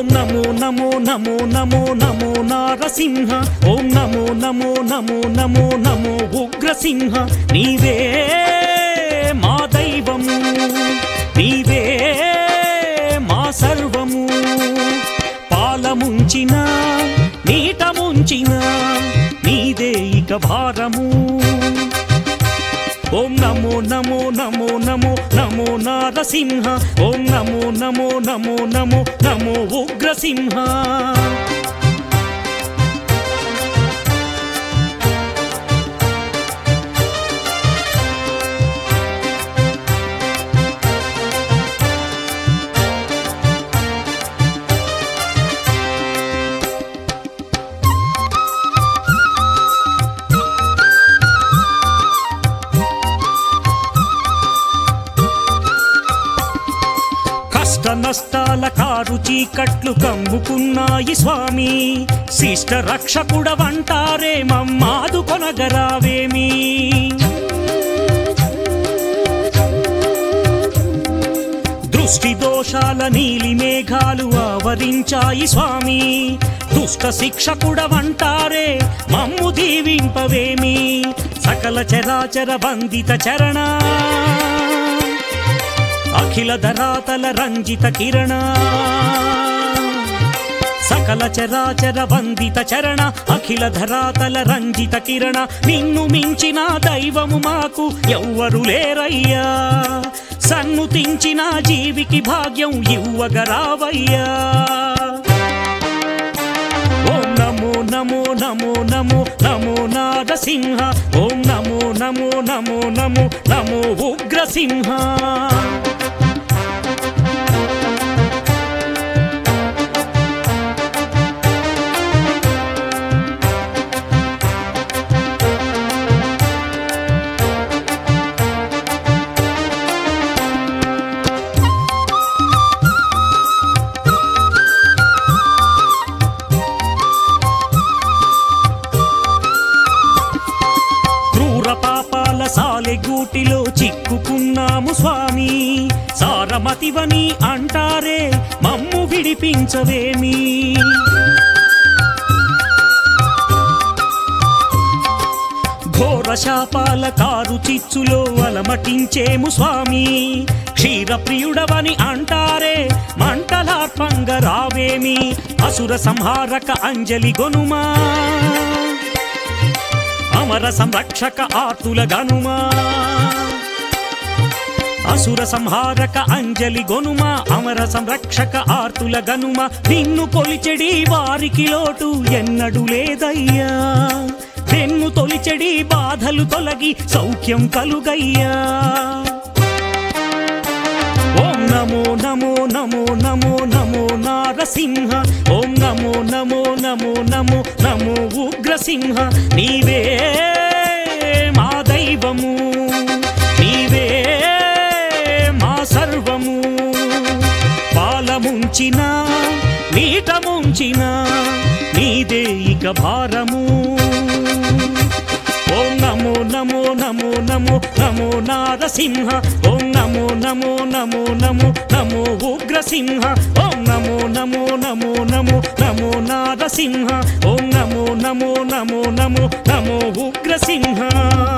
నమో నమో నమో నమో నమో నారసింహ ఓం నమో నమో నమో నమో నమో ఉగ్రసింహ నీవే మా దైవము నీవే మా సర్వము పాలముంచిన నీట ముంచిన నీదే ఇక భారము ఓం నమో నమో నమో నమో నమో నారసింహ ఓం నమో నమో నమో నమో నమో ఉగ్రసింహ కష్ట నష్టాల కారు చీకట్లు కమ్ముకున్నాయి స్వామి శిష్ట రక్షకుడవంటారే మమ్మాదు కొనగరావేమి దృష్టి దోషాల నీలి మేఘాలు ఆవరించాయి స్వామి దుష్ట శిక్షకుడవంటారే మమ్ము దీవింపవేమి సకల చరాచర బంధిత చరణ అఖిల ధరాతల రంజిత కిరణ సకల చరాచర వందిత చరణ అఖిల ధరాతల రంజిత కిరణ నిన్ను మించిన దైవము మాకు ఎవ్వరు లేరయ్యా సన్నుతించిన జీవికి భాగ్యం ఇవ్వగరావయ్యా ఓం నమో నమో నమో నమో నమో నారసింహ ఓం నమో నమో నమో నమో నమో ఉగ్రసింహ క్రూర పాపాల సాలెగూటిలో చిక్కుకున్నాము స్వామి సారమతివని అంటారే మమ్ము విడిపించవేమి ఘోర శాపాల కారు చిచ్చులో అలమటించేము స్వామి క్షీరప్రియుడవని అంటారే మంటలార్పంగ రావేమి అసుర సంహారక అంజలి గొనుమా అమర సంరక్షక ఆతుల గనుమా అసుర సంహారక అంజలి గొనుమ అమర సంరక్షక ఆర్తుల గనుమ నిన్ను కొలిచెడి వారికి లోటు ఎన్నడు లేదయ్యా నిన్ను తొలిచెడి బాధలు తొలగి సౌఖ్యం కలుగయ్యా ఓం నమో నమో నమో నమో నమో నారసింహ ఓం నమో నమో నమో నమో నమో ఉగ్రసింహ నీవే మా దైవము నీవే మా సర్వము పాలముంచిన నీట ముంచిన నీదే ఇక భారము ఓం నమో నమో నమో నమో నమో నారసింహ ఓం నమో నమో నమో నమో నమో ఉగ్రసింహ ఓం నమో నమో నమో నమో నమో నారసింహ ఓం నమో నమో నమో నమో నమో ఉగ్రసింహ